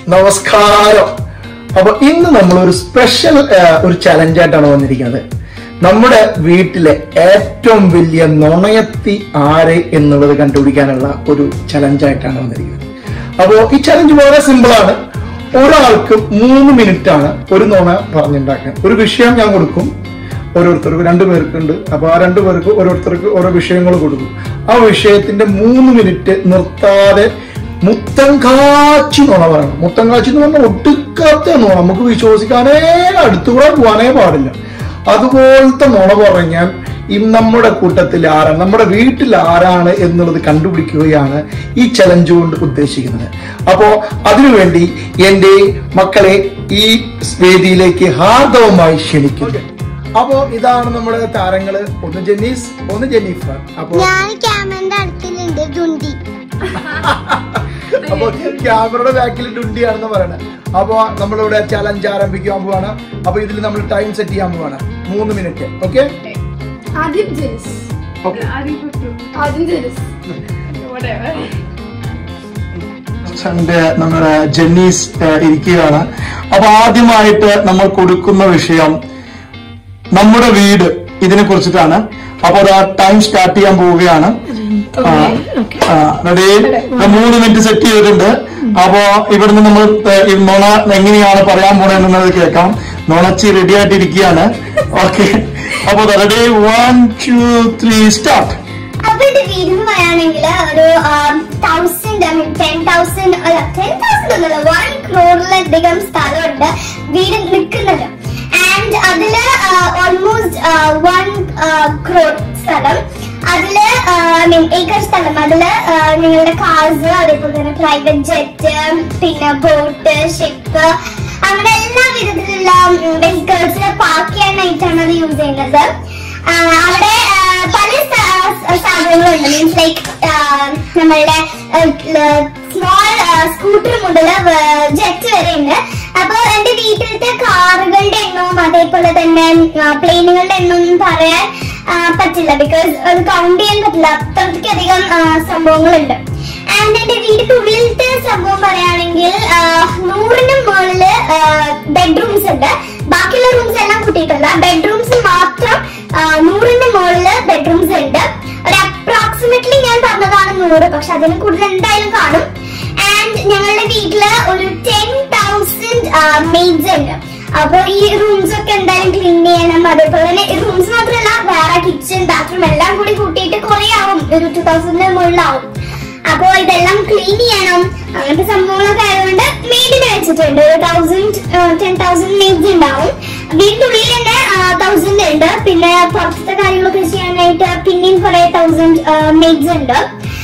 നമസ്കാരം അപ്പൊ ഇന്ന് നമ്മൾ ഒരു സ്പെഷ്യൽ ഒരു ചലഞ്ചായിട്ടാണ് വന്നിരിക്കുന്നത് നമ്മുടെ വീട്ടിലെ ഏറ്റവും വലിയ നുണയത്തി ആര് എന്നുള്ളത് കണ്ടുപിടിക്കാനുള്ള ഒരു ചലഞ്ചായിട്ടാണ് വന്നിരിക്കുന്നത് അപ്പോൾ ഈ ചലഞ്ച് വളരെ സിമ്പിൾ ആണ് ഒരാൾക്ക് മൂന്ന് മിനിറ്റ് ആണ് ഒരു നുണ പറഞ്ഞുണ്ടാക്കാൻ ഒരു വിഷയം ഞാൻ കൊടുക്കും ഓരോരുത്തർക്ക് രണ്ടു പേർക്കുണ്ട് അപ്പൊ ആ രണ്ടു പേർക്ക് ഓരോരുത്തർക്ക് ഓരോ വിഷയങ്ങൾ കൊടുക്കും ആ വിഷയത്തിന്റെ മൂന്ന് മിനിറ്റ് നിർത്താതെ മുത്തം കാച്ചി നുണ പറയണം മുത്തം കാച്ചി എന്ന് പറഞ്ഞാൽ ഒട്ടുക്കാത്ത നുണ നമുക്ക് വിശ്വസിക്കാനേ അടുത്തുകൂടെ പോകാനേ പാടില്ല അതുപോലത്തെ നുണ പറഞ്ഞാൽ ഈ നമ്മുടെ കൂട്ടത്തിൽ ആരാണ് നമ്മുടെ വീട്ടിൽ ആരാണ് എന്നുള്ളത് കണ്ടുപിടിക്കുകയാണ് ഈ ചലഞ്ച് കൊണ്ട് ഉദ്ദേശിക്കുന്നത് അപ്പോ അതിനുവേണ്ടി എന്റെ മക്കളെ ഈ വേദിയിലേക്ക് ഹാർദവമായി ക്ഷണിക്കുന്നു അപ്പോ ഇതാണ് നമ്മുടെ താരങ്ങള് ഒന്ന് ജെന്നീസ് ഒന്ന് ജെന്നിഫർ അപ്പോ ഞാൻ ക്യാമറന്റെ അടുത്തിലുണ്ട് ദുണ്ടി അപ്പൊ ക്യാമറയുടെ ബാക്കിൽ ഡുണ്ടിയാണെന്ന് പറയണത് അപ്പൊ നമ്മളിവിടെ ചലഞ്ച് ആരംഭിക്കാൻ പോവാണ് അപ്പൊ ഇതിൽ നമ്മൾ ടൈം സെറ്റ് ചെയ്യാൻ പോവാണ് മൂന്ന് മിനിറ്റ് ഓക്കെ ആദ്യം ജെനിസ് Okay. ആദ്യം ജെനിസ് Whatever. സൺഡേ നമ്മുടെ ജെന്നീസ് ഏഹ്, ഇരിക്കുകയാണ് അപ്പൊ ആദ്യമായിട്ട് നമ്മൾ കൊടുക്കുന്ന വിഷയം നമ്മുടെ വീട് ഇതിനെ കുറിച്ചിട്ടാണ് അപ്പൊ അത് ടൈം സ്റ്റാർട്ട് ചെയ്യാൻ പോവുകയാണ് റെഡി മൂന്ന് മിനിറ്റ് സെറ്റ് ചെയ്തിട്ടുണ്ട് അപ്പോ ഇവിടുന്ന് നമ്മൾ ഏഹ്, ഈ നുണ എങ്ങനെയാണ് പറയാൻ പോണെന്നുള്ളത് കേൾക്കാം നുണച്ചി റെഡി ആയിട്ടിരിക്കുകയാണ് ഓക്കെ അപ്പൊ ready one two three start അപ്പൊ എന്റെ വീട് എന്ന് പറയുകയാണെങ്കിൽ ഒരു thousand I mean ten thousand അല്ല ടെൻ തൗസൻഡ് ഒന്നുമില്ല വൺ ക്രോറിലധികം സ്ഥലമുണ്ട് വീട് നിൽക്കുന്നത് ആൻഡ് അതില് ഓൾമോസ്റ്റ് വൺ ക്രോർ സ്ഥലം അതില് ഐ മീൻ ഏക്കർ സ്ഥലം അതില് ആ, നിങ്ങളുടെ കാർസ് അതേപോലെ തന്നെ പ്രൈവറ്റ് ജെറ്റ് പിന്നെ ബോട്ട് ഷിപ്പ് അങ്ങനെ എല്ലാ വിധത്തിലുള്ള വെഹിക്കിൾസിനെ പാർക്ക് ചെയ്യാനായിട്ടാണ് അത് യൂസ് ചെയ്യുന്നത് ആ, അവിടെ ആ, പല സ- സാധനങ്ങളുണ്ട് മീൻസ് ലൈക്ക് നമ്മളുടെ സ്മോൾ സ്കൂട്ടർ മുതൽ ജെറ്റ് വരെ ഉണ്ട് അപ്പൊ എന്റെ വീട്ടിലത്തെ കാറുകളുടെ എണ്ണവും അതേപോലെ തന്നെ പ്ലെയിനുകളുടെ എണ്ണവും പറയാൻ ആ, പറ്റില്ല ബിക്കോസ് അത് കൗണ്ട് ചെയ്യാൻ പറ്റില്ല അത്രയ്ക്കധികം ആ, സംഭവങ്ങളുണ്ട് ആൻഡ് എന്റെ വീടിന്റെ ഉള്ളിലത്തെ സംഭവം പറയുകയാണെങ്കിൽ ആ, നൂറിന് മുകളില് ബെഡ്റൂംസ് ഉണ്ട് ബാക്കിയുള്ള റൂംസ് എല്ലാം കൂട്ടിയിട്ടില്ല ബെഡ്റൂംസ് മാത്രം ആ, നൂറിന്റെ മുകളില് ബെഡ്റൂംസ് ഉണ്ട് ഒരു അപ്രോക്സിമേറ്റ്ലി ഞാൻ പറഞ്ഞതാണ് നൂറ് പക്ഷെ അതിന് കൂടുതൽ എന്തായാലും കാണും ആൻഡ് ഞങ്ങളുടെ വീട്ടില് ഒരു ടെൻ തൗസൻഡ് മെയ്ഡ്സ് ഉണ്ട് അപ്പൊ ഈ റൂംസ് ഒക്കെ എന്തായാലും ക്ലീൻ ചെയ്യണം അതേപോലെ തന്നെ ഈ റൂംസ് മാത്രമല്ല വേറെ കിച്ചൺ ബാത്റൂം എല്ലാം കൂടി കൂട്ടിയിട്ട് കുറെ ആവും ഒരു ടു തൗസൻഡിന് മുകളിലാവും അപ്പൊ ഇതെല്ലാം ക്ലീൻ ചെയ്യണം അങ്ങനത്തെ സംഭവങ്ങളൊക്കെ ആയതുകൊണ്ട് മെയ്ഡിനെ വെച്ചിട്ടുണ്ട് ഒരു തൗസൻഡ് ടെൻ തൗസൻഡ് മെയ്ഡ്സ് ഉണ്ടാവും വീടിന്റെ ഉള്ളിൽ തന്നെ തൗസൻഡ് ഉണ്ട് പിന്നെ പുറത്തെ കാര്യങ്ങളൊക്കെ ചെയ്യാനായിട്ട് പിന്നെയും കുറെ തൗസൻഡ് മെയ്ഡ്സ് ഉണ്ട്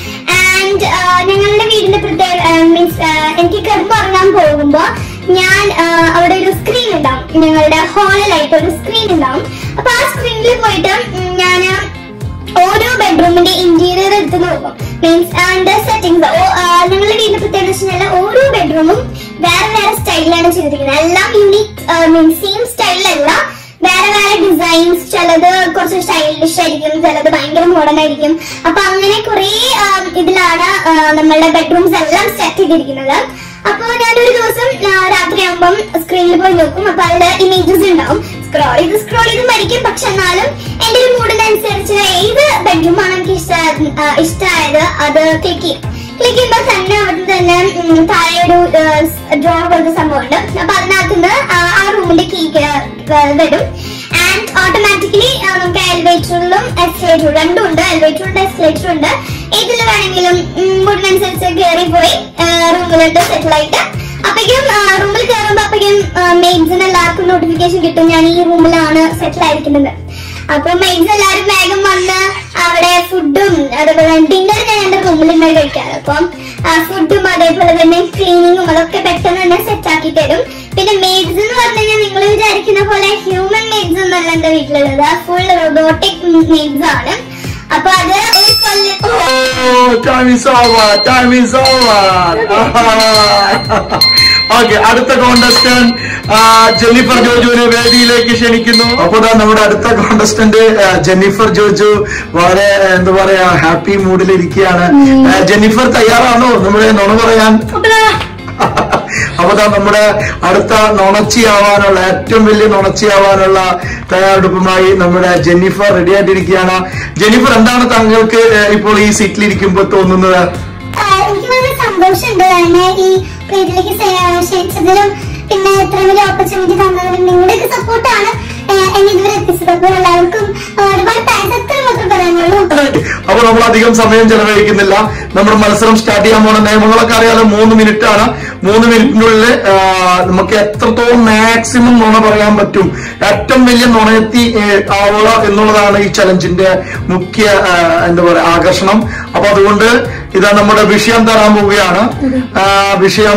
ആൻഡ് ഞങ്ങളുടെ വീടിന്റെ പ്രത്യേക മീൻസ് എനിക്ക് കിടന്നുറങ്ങാൻ പോകുമ്പോ ഞാൻ ആ, അവിടെ ഒരു സ്ക്രീൻ ഉണ്ടാവും ഞങ്ങളുടെ ഹാളിലായിട്ട് ഒരു സ്ക്രീൻ ഉണ്ടാവും അപ്പൊ ആ സ്ക്രീനിൽ പോയിട്ട് ഞാൻ ഓരോ ബെഡ്റൂമിന്റെ ഇന്റീരിയർ എടുത്ത് നോക്കും മീൻസ് അതിന്റെ സെറ്റിംഗ്സ് ഞങ്ങളുടെ വീടിന്റെ പ്രത്യേകത എന്ന് വെച്ചാൽ ഓരോ ബെഡ്റൂമും വേറെ വേറെ സ്റ്റൈലിലാണ് ചെയ്തിരിക്കുന്നത് എല്ലാം യൂണിക് മീൻസ് സെയിം സ്റ്റൈലിലല്ല വേറെ വേറെ ഡിസൈൻസ് ചിലത് കുറച്ച് സ്റ്റൈലിഷ് ആയിരിക്കും ചിലത് ഭയങ്കര മോഡേൺ ആയിരിക്കും അപ്പൊ അങ്ങനെ കുറെ ഇതിലാണ് ആ, നമ്മളുടെ ബെഡ്റൂംസ് എല്ലാം സെറ്റ് ചെയ്തിരിക്കുന്നത് അപ്പൊ ഞാനൊരു ദിവസം ആ, രാത്രിയാകുമ്പം സ്ക്രീനിൽ പോയി നോക്കും അപ്പൊ അതില് ഇമേജസ് ഉണ്ടാവും സ്ക്രോൾ ചെയ്ത് സ്ക്രോൾ ചെയ്ത് മരിക്കും പക്ഷെ എന്നാലും എന്റെ ഒരു മൂഡിനനുസരിച്ച് ഏത് ബെഡ്റൂമാണ് എനിക്ക് ഇഷ്ട ആ, ഇഷ്ടമായത് അത് ക്ലിക്ക് ചെയ്യും ക്ലിക്ക് ചെയ്യുമ്പോൾ തന്നെ അവിടെ തന്നെ ഉം, താഴെ ഒരു ഡ്രോർ പോലത്തെ സംഭവമുണ്ട് അപ്പൊ അതിനകത്ത് നിന്ന് ആ ആ റൂമിന്റെ കീ വരും ആൻഡ് ഓട്ടോമാറ്റിക്കലി നമുക്ക് എലിവേറ്ററിലും എസ്കലേറ്ററും രണ്ടും ഉണ്ട് എലിവേറ്ററും ഉണ്ട് എസ്കലേറ്ററും ഉണ്ട് ഏതിൽ വേണമെങ്കിലും മൂഡിനനുസരിച്ച് കയറി പോയി റൂമിലോട്ട് സെറ്റിൽ ആയിട്ട് അപ്പോഴേക്കും റൂമിൽ കയറുമ്പോ അപ്പോഴേക്കും മെയ്ഡ്സിന് എല്ലാവർക്കും നോട്ടിഫിക്കേഷൻ കിട്ടും ഞാൻ ഈ റൂമിലാണ് സെറ്റിൽ ആയിരിക്കുന്നത് അപ്പൊ മെയ്ഡ്സ് എല്ലാവരും വേഗം വന്ന് അവിടെ ഫുഡും അതേപോലെ ഡിന്നർ ഞാൻ എന്റെ റൂമിൽ ഉണ്ടായി കഴിക്കാറ് അപ്പം ഫുഡും അതേപോലെ തന്നെ ക്ലീനിങ്ങും അതൊക്കെ പെട്ടെന്ന് തന്നെ സെറ്റ് ആക്കി തരും പിന്നെ മെയ്ഡ്സ് എന്ന് പറഞ്ഞു കഴിഞ്ഞാൽ നിങ്ങൾ വിചാരിക്കുന്ന പോലെ ഹ്യൂമൻ മെയ്ഡ്സ് ഒന്നല്ല എന്റെ വീട്ടിലുള്ളത് ഫുൾ റോബോട്ടിക് മെയ്ഡ്സ് ആണ് അപ്പൊ അത് ഒരു കൊല്ലം Oh, time is over. Time is over. Okay അടുത്ത കോണ്ടസ്റ്റന്റ് ജെന്നിഫർ ജോജുവിനെ വേദിയിലേക്ക് ക്ഷണിക്കുന്നു അപ്പൊ ദാ നമ്മുടെ അടുത്ത കോണ്ടസ്റ്റന്റ് ജെന്നിഫർ ജോജു വളരെ ആ, എന്താ പറയാ ഹാപ്പി മൂഡിൽ ഇരിക്കുകയാണ് ആ, ജെന്നിഫർ തയ്യാറാണോ നമ്മുടെ നുണ പറയാൻ അപ്പൊ ദാ നമ്മുടെ അടുത്ത നുണച്ചിയാവാനുള്ള ഏറ്റവും വലിയ നുണച്ചിയാവാനുള്ള തയ്യാറെടുപ്പുമായി നമ്മുടെ ജെന്നിഫർ റെഡി ആയിട്ടിരിക്കുകയാണ് ജെന്നിഫർ എന്താണ് താങ്കൾക്ക് ഏഹ്, ഇപ്പോൾ ഈ സീറ്റിൽ ഇരിക്കുമ്പോൾ തോന്നുന്നത് ആ, എനിക്ക് വളരെ സന്തോഷമുണ്ട് എന്നെ ഈ പേരിലേക്ക് ക്ഷണിച്ചതിലും പിന്നെ ഇത്ര വലിയ ഓപ്പർച്യൂണിറ്റി തന്നതിലും നിങ്ങളുടെയൊക്കെ സപ്പോർട്ടാണ് എന്നെ ഇതുവരെ എത്തിച്ചത് അപ്പോൾ എല്ലാവർക്കും ആ, ഒരുപാട് താങ്ക്സ് എത്ര മാത്രം പറയാനുള്ളൂ അപ്പൊ നമ്മൾ അധികം സമയം ചെലവഴിക്കുന്നില്ല നമ്മുടെ മത്സരം സ്റ്റാർട്ട് ചെയ്യാൻ പോണ നിയമങ്ങളൊക്കെ അറിയാലോ മൂന്ന് മിനിറ്റ് ആണ് മൂന്ന് മിനിറ്റിനുള്ളിൽ ആ, നമുക്ക് എത്രത്തോളം മാക്സിമം നുണ പറയാൻ പറ്റും ഏറ്റവും വലിയ നുണയെത്തി ഏ, ആവുക എന്നുള്ളതാണ് ഈ ചലഞ്ചിന്റെ മുഖ്യ ആ, എന്താ പറയാ ആകർഷണം അപ്പൊ അതുകൊണ്ട് ഇതാ നമ്മുടെ വിഷയം തരാൻ പോവുകയാണ് ആ, വിഷയം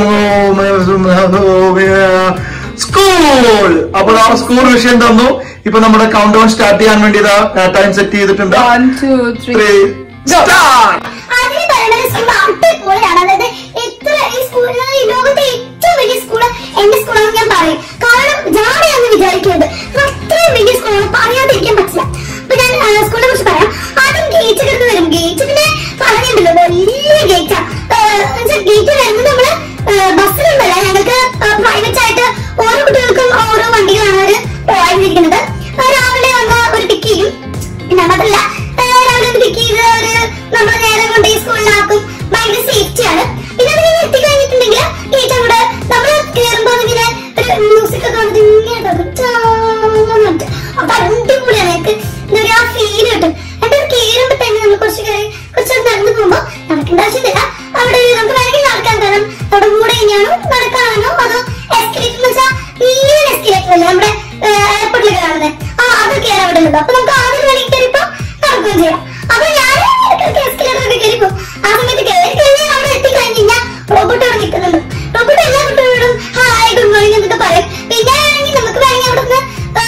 സ്കൂൾ അപ്പോൾ ആ സ്കൂൾ വിഷയം തന്നു ഇപ്പൊ നമ്മുടെ കൗണ്ട് ഡൗൺ സ്റ്റാർട്ട് ചെയ്യാൻ വേണ്ടി ഇതാ ടൈം സെറ്റ് ചെയ്തിട്ടുണ്ട് One, two, three. Three, start. ആദ്യം പറയുന്നത് സ്കൂൾ അടിപൊളിയാണ് അതായത് എത്ര ഈ സ്കൂൾ ഈ ലോകത്തെ ഏറ്റവും വലിയ സ്കൂള് എന്റെ സ്കൂളാണെന്ന് ഞാൻ പറയും കാരണം ജാടയാന്ന് വിചാരിക്കുന്നത് അത്രയും വലിയ സ്കൂളാണ് പറയാതിരിക്കാൻ പറ്റില്ല അപ്പൊ ഞാൻ ആ, സ്കൂളിനെ കുറിച്ച് പറയാം ആദ്യം ഗേറ്റ് കിടന്ന് വരും ഗേറ്റ് പിന്നെ പറഞ്ഞിട്ടുണ്ടല്ലോ വലിയ ഗേറ്റാ ഗേറ്റ് വരുന്നത് നമ്മള് ബസ്സിലൊന്നല്ല ഞങ്ങൾക്ക് പ്രൈവറ്റ് ആയിട്ട് ഓരോ കുട്ടികൾക്കും ഓരോ വണ്ടികളാണ് അവര് പോയിരിക്കുന്നത് രാവിലെ വന്ന് ഒരു പിക്ക് ചെയ്യും പിന്നെ മാത്രല്ല രാവിലെ ഒന്ന് പിക്ക് ചെയ്ത് ഒരു നമ്മൾ നേരെ കൊണ്ട് ഈ സ്കൂളിലാക്കും ഭയങ്കര സേഫ്റ്റി ആണ് പിന്നെ അത് കഴിഞ്ഞ് എത്തിക്കഴിഞ്ഞിട്ടുണ്ടെങ്കിൽ ഗേറ്റ് അവിടെ നമ്മൾ കയറുമ്പോൾ ഇങ്ങനെ ഒരു മ്യൂസിക് ഒക്കെ വന്നിട്ട് ഇങ്ങനെ കേൾക്കും. ചാന്ന് പറഞ്ഞിട്ട്. അപ്പൊ അടിപൊളിയാണ് എനിക്ക് എന്താ പറയാ ആ ഫീൽ കിട്ടും എന്നിട്ട് അത് കയറുമ്പോ തന്നെ നമ്മൾ കുറച്ച് കയറി കുറച്ച് നടന്നു പോകുമ്പോ നടക്കേണ്ട ആവശ്യമില്ല അവിടെ ഒരു നമുക്ക് വേണമെങ്കിൽ നടക്കാൻ കാരണം അവിടെ കൂടെ ഇനിയാണോ നടക്കാനാണോ അതോ എസ്കലേറ്റർ എന്ന് വെച്ചാൽ വലിയ എസ്കലേറ്റർ അല്ലേ നമ്മുടെ എയർപോർട്ടിൽ കാണുന്നത് ആ അത് കയറാൻ വിടുന്നത് അപ്പൊ നമുക്ക് ആദ്യം വേണമെങ്കിൽ കയറിപ്പോ നടക്കുകയും ചെയ്യാം അപ്പൊ ഞാൻ എസ്കലേറ്റർ ഒക്കെ കയറിപ്പോ ആ സമയത്ത് കയറി കഴിഞ്ഞാൽ അവിടെ എത്തിക്കഴിഞ്ഞ് കഴിഞ്ഞാൽ റോബോട്ട് അവിടെ നിൽക്കുന്നുണ്ട് റോബോട്ട് എല്ലാ കുട്ടികളോടും ഹായ് ഗുഡ് മോർണിംഗ് എന്നൊക്കെ പറയും പിന്നെ ആണെങ്കിൽ നമുക്ക് വേണമെങ്കിൽ അവിടെ നിന്ന്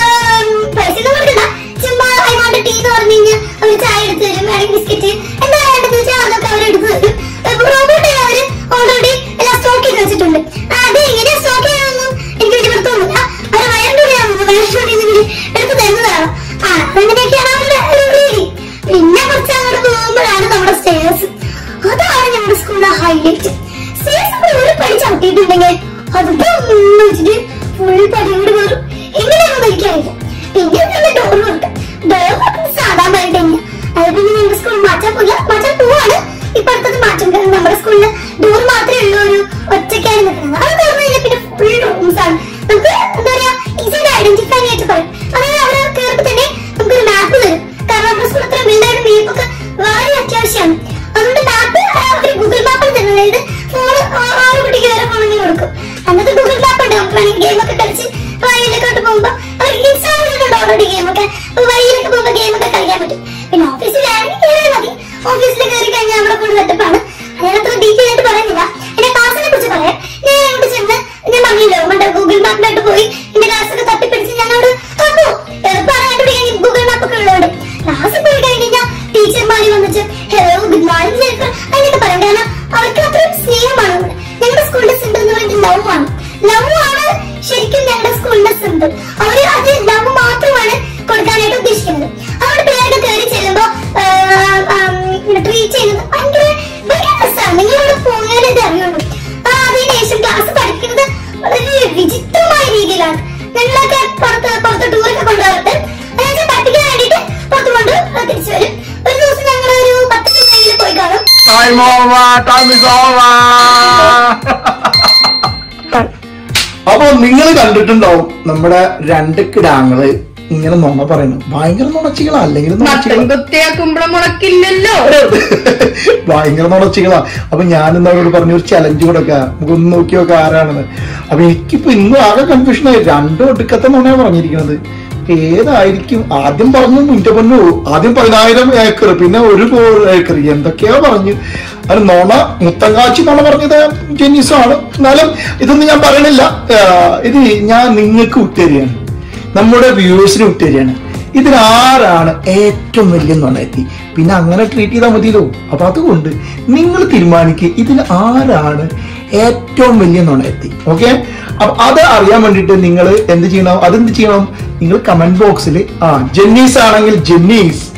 പൈസ ഒന്നും കൊടുക്കണ്ട ചുമ്മാ ഐ വാണ്ട് ടീ എന്ന് പറഞ്ഞു കഴിഞ്ഞാൽ അവർ ചായ എടുത്ത് തരും വേണമെങ്കിൽ ബിസ്ക്കറ്റ് എന്താ വേണ്ടത് വെച്ചാൽ അതൊക്കെ അവർ എടുത്ത് തരും റോബോട്ട് അവര് ഓൾറെഡി എല്ലാം സ്റ്റോക്ക് ചെയ്ത് വെച്ചിട്ടുണ്ട് അത് എങ്ങനെ സ്റ്റോക്ക് ചെയ്യാനൊന്നും എനിക്ക് വലിയ പിടുത്തമൊന്നുമില്ല അത് വയറിന്റെ ഉള്ളിലാണെന്ന് വയറിന്റെ ഉള്ളിൽ നിന്ന് എടുത്ത് തരുന്നതാണ് ആ അങ്ങനെയൊക്കെയാണ് അവരുടെ ഒരു രീതി പിന്നെ കുറച്ച് അങ്ങോട്ട് പോകുമ്പോഴാണ് നമ്മുടെ സ്റ്റേഴ്സ് അതാണ് ഞങ്ങളുടെ സ്കൂളിലെ ഹൈലൈറ്റ് സ്റ്റേഴ്സ് നമ്മൾ ഒരു പടി ചവിട്ടിയിട്ടുണ്ടെങ്കിൽ അത് വെച്ചിട്ട് ഫുൾ പടി കൂടി കയറും എങ്ങനെയാണെന്ന് എനിക്കറിയില്ല പിന്നെ നല്ല ഡോറുണ്ട് ഡോർ സാധാരണ അത് പിന്നെ ഞങ്ങളുടെ സ്കൂളിൽ മാറ്റാൻ പോയില്ല മാറ്റാൻ പോവാണ് ഇപ്പൊ അടുത്തത് മാറ്റും കാരണം നമ്മുടെ സ്കൂളിൽ ഡോർ മാത്രമേ ഉള്ളൂ ഒരു ഒറ്റയ്ക്കാണ് നിൽക്കുന്നത് അത് തുറന്നു കഴിഞ്ഞാൽ പിന്നെ ഫുൾ റൂംസ് ആണ് നമുക്ക് എന്താ പറയാ ഈസിയായിട്ട് ഐഡന്റിഫൈ ആയിട്ട് പറയും അതായത് അവിടെ കയറുമ്പോൾ തന്നെ നമുക്കൊരു മാപ്പ് തരും കാരണം നമ്മുടെ സ്കൂൾ അത്ര വലുതായിട്ട് മാപ്പൊക്കെ വളരെ അത്യാവശ്യമാണ് അതുകൊണ്ട് മാപ്പ് ഒരു ഗൂഗിൾ മാപ്പ് തരുന്നത് അതായത് ഫോൺ ആറ് കുട്ടിക്ക് വരെ ഫോണെങ്കിൽ കൊടുക്കും അന്നത്തെ ഗൂഗിൾ മാപ്പ് ഉണ്ട് നമുക്ക് വേണമെങ്കിൽ ഗെയിം ഒക്കെ കളിച്ച് വഴിയിലേക്കോട്ട് പോകുമ്പോൾ അവർക്ക് ഇൻസ്റ്റാൾ ചെയ്തിട്ടുണ്ട് ഓൾറെഡി ഗെയിം ഒക്കെ വഴിയിലൊക്കെ പോകുമ്പോൾ ഗെയിം ഒക്കെ കളിക്കാൻ പറ്റും പിന്നെ ഓഫീസിലാണെങ്കിൽ കയറിയാൽ മതി ഓഫീസിൽ കയറി കഴിഞ്ഞാൽ അവിടെ കൂടുതൽ സെറ്റപ്പാണ് അതിനത്ര ഡീറ്റെയിൽ ആയിട്ട് പറയുന്നില്ല എന്റെ ക്ലാസ്സിനെ കുറിച്ച് പറയാം ഞാൻ അവിടെ ചെന്ന് ഞാൻ പറഞ്ഞില്ലോ മറ്റേ ഗൂഗിൾ മാപ്പിലോട്ട് പോയി എന്റെ ക്ലാസ് ഒക്കെ തപ്പിപ്പിടിച്ച് ഞാൻ അവിടെ തന്നു എളുപ്പമാണ് കണ്ടുപിടിക്കാൻ ഗൂഗിൾ മാപ്പ് ഒക്കെ ഉള്ളതുകൊണ്ട് ക്ലാസ്സിൽ പോയി കഴിഞ്ഞാൽ ടീച്ചർമാര് വന്നിട്ട് ഹലോ ഗുഡ് മോർണിംഗ് ചേർക്കാൻ അതിനൊക്കെ പറയും കാരണം അവർക്ക് അത്രയും സ്നേഹമാണ് അവിടെ ഞങ്ങളുടെ സ്കൂളിന്റെ സിമ്പിൾ എന്ന് പറയുന്നത് ലവ് ആണ് ലവ് ആണ് ശരിക്കും ഞങ്ങളുടെ സ്കൂളിന്റെ സിമ്പിൾ അവര് അത് ലവ് മാത്രമാണ് കൊടുക്കാനായിട്ട് ഉദ്ദേശിക്കുന്നത് അതുകൊണ്ട് പിള്ളേർക്ക് കയറി ചെല്ലുമ്പോ ട്രീറ്റ് ചെയ്യുന്നത് ഭയങ്കര ഭയങ്കര രസമാണ് നിങ്ങളവിടെ പോയാലേ ഇത് അറിയുള്ളൂ ആ, അതിനുശേഷം ക്ലാസ് പഠിക്കുന്നത് വളരെ വിചിത്രമായ രീതിയിലാണ് ഞങ്ങളൊക്കെ പുറത്ത് പുറത്ത് ടൂറൊക്കെ കൊണ്ടുപോകാറുണ്ട് അതായത് പഠിക്കാൻ വേണ്ടിയിട്ട് പുറത്ത് കൊണ്ട് തിരിച്ചു വരും ഒരു ദിവസം ഞങ്ങൾ ഒരു പത്ത് ദിവസമെങ്കിലും പോയി കാണും Time over. Time is over. അപ്പൊ നിങ്ങൾ കണ്ടിട്ടുണ്ടാവും നമ്മുടെ രണ്ട് കിടാങ്ങള് ഇങ്ങനെ നുണ പറയുന്നു ഭയങ്കര നുണച്ചികളാ അല്ലെങ്കിൽ മട്ടൻ നുണച്ചികളാ കുത്തിയാക്കുമ്പോ മുളക്കില്ലല്ലോ ഭയങ്കര നുണച്ചികളാ അപ്പൊ ഞാൻ ഇന്ന് അവരോട് പറഞ്ഞു ഒരു ചലഞ്ച് കൊടുക്ക നമുക്കൊന്ന് നോക്കി നോക്കാം ആരാണെന്ന് അപ്പൊ എനിക്കിപ്പോ ഇന്നും ആകെ കൺഫ്യൂഷൻ ആയി രണ്ടും ഒടുക്കത്തെ നുണയാ പറഞ്ഞിരിക്കുന്നത് ഏതായിരിക്കും ആദ്യം പറഞ്ഞു മുന്റെ പൊന്നു ആദ്യം പതിനായിരം ഏക്കർ പിന്നെ ഒരു കോടി ഏക്കർ എന്തൊക്കെയാ പറഞ്ഞു അത് നുണ മുത്തങ്കാച്ചി നുണ പറഞ്ഞത് ജെന്നീസാണ് എന്നാലും ഇതൊന്നും ഞാൻ പറയണില്ല ആ, ഇത് ഞാൻ നിങ്ങൾക്ക് വിട്ടുതരികയാണ് നമ്മുടെ വ്യൂവേഴ്സിന് വിട്ടുതരികയാണ് ഇതിലാരാണ് ഏറ്റവും വലിയ നുണയെത്തി പിന്നെ അങ്ങനെ ട്രീറ്റ് ചെയ്താൽ മതിയല്ലോ അപ്പൊ അതുകൊണ്ട് നിങ്ങൾ തീരുമാനിക്കുക ഇതിൽ ആരാണ് ഏറ്റവും വലിയ നുണയെത്തി ഓക്കെ അപ്പൊ അത് അറിയാൻ വേണ്ടിയിട്ട് നിങ്ങൾ എന്ത് ചെയ്യണം അതെന്ത് ചെയ്യണം നിങ്ങൾ കമന്റ് ബോക്സിൽ ആ ജെന്നീസ് ആണെങ്കിൽ ജെന്നീസ്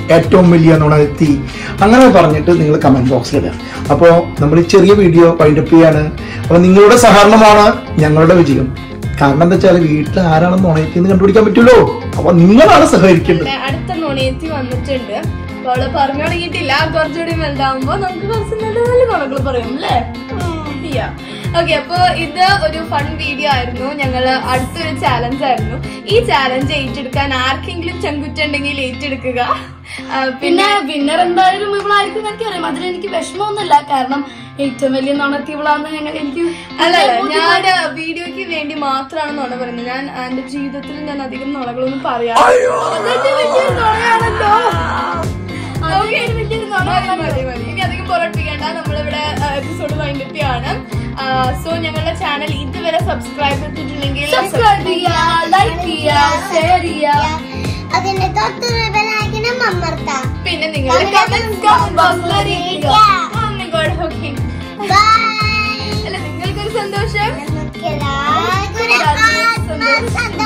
ഏറ്റവും വലിയ നുണയെത്തി അങ്ങനെ പറഞ്ഞിട്ട് നിങ്ങൾ കമന്റ് ബോക്സിൽ ഇടുക അപ്പോൾ നമ്മൾ ഈ ചെറിയ വീഡിയോ വൈൻഡപ്പ് ചെയ്യാണ് അപ്പോൾ നിങ്ങളുടെ സഹകരണമാണ് ഞങ്ങളുടെ വിജയം കാരണം എന്താ വെച്ചാൽ വീട്ടിൽ ആരാണ് നുണയെത്തി എന്ന് കണ്ടുപിടിക്കാൻ പറ്റുമല്ലോ അപ്പൊ നിങ്ങളാണ് സഹകരിക്കേണ്ടത് പിന്നെ അടുത്ത നുണയത്തി വന്നിട്ടുണ്ട് അപ്പൊ അവള് പറഞ്ഞു തുടങ്ങിയിട്ടില്ല കുറച്ചുകൂടി വലുതാവുമ്പോ നമുക്ക് കുറച്ച് നല്ല നല്ല നുണകൾ പറയും അല്ലേ ഓക്കെ അപ്പൊ ഇത് ഒരു ഫൺ വീഡിയോ ആയിരുന്നു ഞങ്ങള് അടുത്തൊരു ചാലഞ്ച് ആയിരുന്നു ഈ ചാലഞ്ച് ഏറ്റെടുക്കാൻ ആർക്കെങ്കിലും ചെങ്കുറ്റുണ്ടെങ്കിൽ ഏറ്റെടുക്കുക ആ, പിന്നെ വിന്നർ എന്തായാലും ഇവളായിരിക്കും എന്നൊക്കെ അറിയാം അതിൽ എനിക്ക് വിഷമമൊന്നുമില്ല കാരണം ഏറ്റവും വലിയ നുണത്തി ഇവളാന്ന് ഞങ്ങൾ എനിക്ക് അല്ല ഞാൻ വീഡിയോക്ക് വേണ്ടി മാത്രമാണ് നുണ പറയുന്നത് ഞാൻ എന്റെ ജീവിതത്തിൽ ഞാൻ അധികം നുണകളൊന്നും പറയാം അതൊക്കെ വലിയ നുണയാണല്ലോ Okay. മതി, മതി, മതി. ഇനി അധികം പുറപ്പിക്കേണ്ട നമ്മളിവിടെ എപ്പിസോഡ് വൈകിട്ടാണ് സോ ഞങ്ങളുടെ ചാനൽ ഇതുവരെ സബ്സ്ക്രൈബ് ചെയ്തിട്ടുണ്ടെങ്കിൽ സബ്സ്ക്രൈബ് ചെയ്യുക ലൈക്ക് ചെയ്യുക ഷെയർ ചെയ്യുക അതിന്റെ തൊട്ടുള്ള ബെലൈക്കനും അമർത്താം പിന്നെ നിങ്ങളുടെ കമന്റ്സ് കമന്റ് ബോക്സിൽ അറിയിക്കുക Oh my God, okay. Bye അല്ല നിങ്ങൾക്കൊരു സന്തോഷം നമുക്കെല്ലാവർക്കും ഒരു ആത്മസന്തോഷം